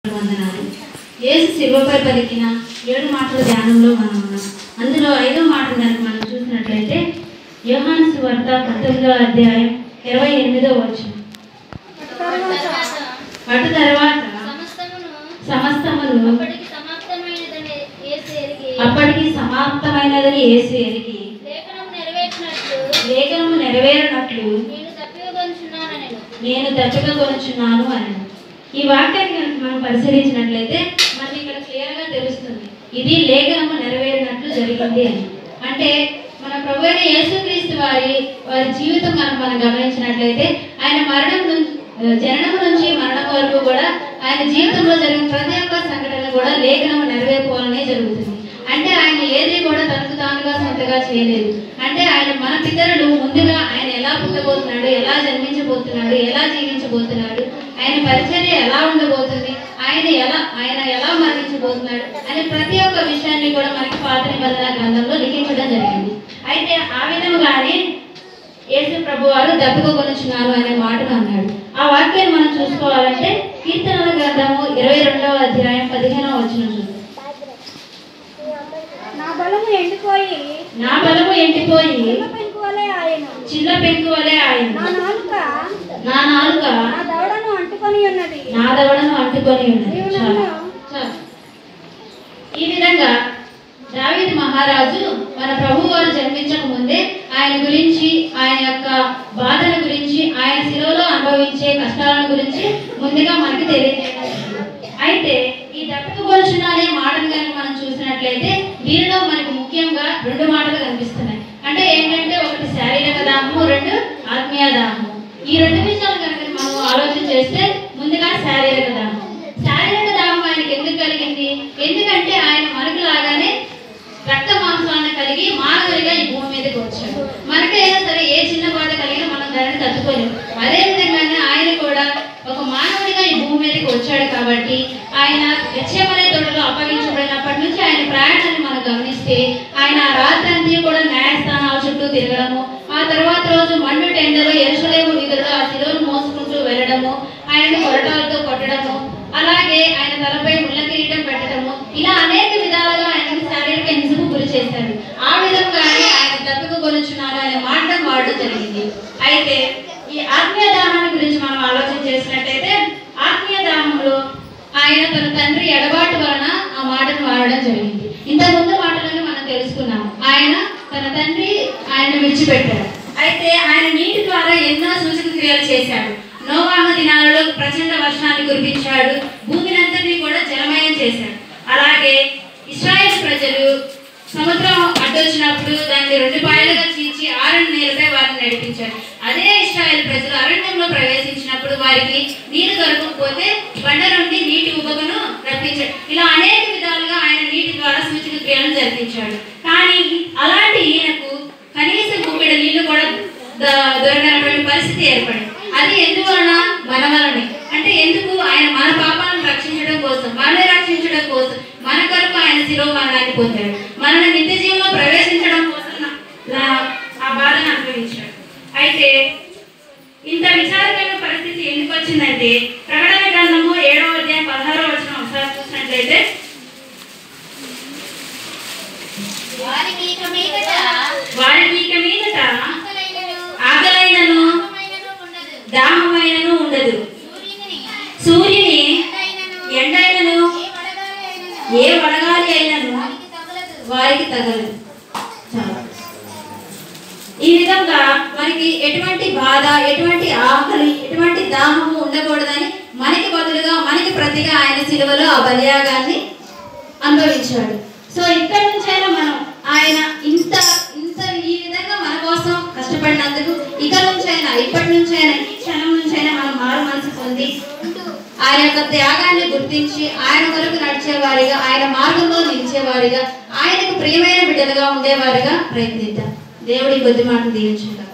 వందనాలు యేసు శిలువపై పలికిన ఏడు మాటల ధ్యానంలో మనం ఉన్నాం అందులో ఐదో మాట కనుక మనం చూసినట్లయితే యోహాను సువార్త పంతొమ్మిదో అధ్యాయం ఇరవై ఎనిమిదో వచ్చిన అటు తర్వాత సమస్తమును సమస్తమును అప్పటికి సమాప్తమైనదని యేసు ఎరిగి అప్పటికి సమాప్తమైనదని యేసు ఎరిగి లేఖనం నెరవేర్చినట్లు లేఖనము నెరవేరినట్లు నేను తప్పికొంచున్నానని నేను దత్తగా కొనుచున్నాను అని ఈ వాక్యాన్ని కనుక మనం పరిశీలించినట్లయితే మనకి ఇక్కడ క్లియర్గా తెలుస్తుంది ఇది లేఖనము నెరవేరినట్లు జరిగింది అని అంటే మన ప్రభు అయిన యేసుక్రీస్తు వారి వారి జీవితం కనుక మనం గమనించినట్లయితే ఆయన మరణం నుంచి జననం నుంచి మరణం వరకు కూడా ఆయన జీవితంలో జరిగిన ప్రతి ఒక్క సంఘటన కూడా లేఖనము నెరవేర్పుకోవాలనే జరుగుతుంది అంటే ఆయన ఏది కూడా తనకు తానుగా సొంతగా చేయలేదు అంటే ఆయన మన పితరులు ముందుగా ఆయన ఎలా పుట్టబోతున్నాడు ఎలా జన్మించబోతున్నాడు ఎలా జీవించబోతున్నాడు ఆయన పరిచర్య ఎలా ఉండబోతుంది ఆయన ఎలా ఆయన ఎలా మరణించబోతున్నాడు అనే ప్రతి ఒక్క విషయాన్ని కూడా మనకి పాత నిబంధన గ్రంథంలో లిఖించడం జరిగింది అయితే ఆ విధముగానే యేసు ప్రభు వారు దప్పుకొనుచున్నారు అనే మాటను అన్నాడు ఆ వాక్యాన్ని మనం చూసుకోవాలంటే కీర్తనల గ్రంథము ఇరవై రెండవ అధ్యాయం పదిహేనవ వచ్చిన చూద్దాం నా బలము ఎండిపోయి నా బలము ఎండిపోయి చిన్న పెంకు వలె ఆయన చిన్న పెంకు వలె ఆయన నా నాలుక నా నాలుక నా దవడను అంటుకొని ఉన్నది నా దవడను అంటుకొని ఉన్నది నీవు చాలు. నన్ను చాలు. ఈ విధంగా దావీదు మహారాజు మన ప్రభు వారు జన్మించక ముందే ఆయన గురించి ఆయన యొక్క బాధల గురించి ఆయన శిలువలో అనుభవించే కష్టాల గురించి ముందుగా మనకి తెలియజేయడం జరిగింది. అయితే ఈ దప్పుకు గొలుచున అనే మాటను కనుక మనం చూసినట్లయితే దీనిలో మనకు ముఖ్యంగా రెండు మాటలు కనిపిస్తున్నాయి అంటే ఏంటంటే ఒకటి శారీరక దాహము రెండు ఆత్మీయ దాహము ఈ రెండు విషయాలు కనుక మనం ఆలోచన చేస్తే ముందుగా శారీరక దాహం శారీరక దాహం ఆయనకి ఎందుకు కలిగింది ఎందుకంటే ఆయన మనకు లాగానే రక్త మాంసాలను కలిగి మానవుడిగా ఈ భూమి మీదకి వచ్చాడు మనకైనా సరే ఏ చిన్న బాధ కలిగినా మనం దానిని తట్టుకోలేము అదే విధంగానే ఆయన కూడా ఒక మానవుడిగా ఈ భూమి మీదకి వచ్చాడు కాబట్టి ఆయన వెచ్చమనే తోటలో అప్పగించబడినప్పటి నుంచి ఆయన ప్రయాణాన్ని మనం గమనిస్తే ఆయన ఆ రాత్రంతా కూడా న్యాయస్థానాల చుట్టూ తిరగడము ఆ తర్వాత రోజు మండు టెండలో ఎరుసలేము వీధుల్లో ఆ శిలువను మోసుకుంటూ వెళ్ళడము ఆయనను కొరటాలతో కొట్టడము అలాగే ఆయన తలపై ముళ్ళ కిరీటం పెట్టడము ఇలా అనేక విధాలుగా ఆయనకు శారీరక హింసకు గురి చేశారు ఆ విధంగానే ఆయన దత్తకు కొనుచున్నారు అనే మాట వాడడం జరిగింది అయితే ఈ ఆత్మీయ దాహాన్ని గురించి మనం ఆలోచన చేసినట్టయితే ఆత్మీయ దాహంలో ఆయన తన తండ్రి ఎడబాటు వలన ఆ మాటను వాడడం జరిగింది ఇంత ముందు మాటలను మనం తెలుసుకున్నాము ఆయన తన తండ్రి ఆయన విడిచిపెట్టాడు అయితే ఆయన నీటి ద్వారా ఎన్నో సూచక క్రియలు చేశాడు నోవాహ దినాలలో ప్రచండ వర్షాన్ని కురిపించాడు భూమినంతటినీ కూడా జలమయం చేశాడు అలాగే ఇస్రాయేల్ ప్రజలు సముద్రం అడ్డొచ్చినప్పుడు దాన్ని రెండు పాయలుగా చీల్చి ఆరణ్య నేలపై వారిని నడిపించారు అదే ఇస్రాయేల్ ప్రజలు అరణ్యంలో ప్రవేశించినప్పుడు వారికి నీరు దొరకకపోతే బండ నుండి నీటి ఉబగను రప్పించాడు ఇలా అనేక విధాలుగా ఆయన నీటి ద్వారా సూచక క్రియలను జరిపించాడు కానీ అలాంటి ఈయనకు కనీస గుప్పెడ నీళ్లు కూడా ద- దొరకనటువంటి పరిస్థితి ఏర్పడింది అది ఎందువలన మన వలనే అంటే ఎందుకు ఆయన మన పాపాలను రక్షించడం కోసం మనల్ని రక్షించడం కోసం మన కొరకు ఆయన శిలో మరణాన్ని పొందాడు మనల్ని నిత్య జీవంలో ప్రవేశించడం కోసం నా- నా- ఆ బాధను అనుభవించాడు అయితే ఇంత విచారమైన పరిస్థితి ఎందుకు వచ్చిందంటే ప్రకటన గ్రంథము ఏడవ అధ్యాయం పదహారో వచ్చిన ఒకసారి చూసినట్లయితే వారికి ఇక మీదట వారికి ఇక మీదట ఆకలైనను ఆకలైనను దాహమైనను ఉండదు దాహమైనను ఉండదు సూర్యుని సూర్యుని ఎండైనను ఎండైనను ఏ వడగాలి అయినను ఏ వడగాలి అయినను వారికి తగలదు వారికి తగలదు చాలు. ఈ విధంగా మనకి ఎటువంటి బాధ ఎటువంటి ఆకలి ఎటువంటి దాహము ఉండకూడదని మనకి బదులుగా మనకి ప్రతిగా ఆయన సిలువలో ఆ బలియాగాన్ని అనుభవించాడు సో ఇక్కడ నుంచైనా మనం ఆయన ఇంత ఇంత ఈ విధంగా మన కోసం కష్టపడినందుకు ఇక నుంచైనా ఇప్పటి నుంచైనా ఈ క్షణం నుంచైనా మనం మారు మనసు పొంది ఆయన యొక్క త్యాగాన్ని గుర్తించి ఆయన కొరకు నడిచేవారిగా ఆయన మార్గంలో నిలిచేవారిగా ఆయనకు ప్రియమైన బిడ్డలుగా ఉండేవారిగా ప్రయత్నిద్దాం దేవుడి కొద్ది మాట దీవించుగా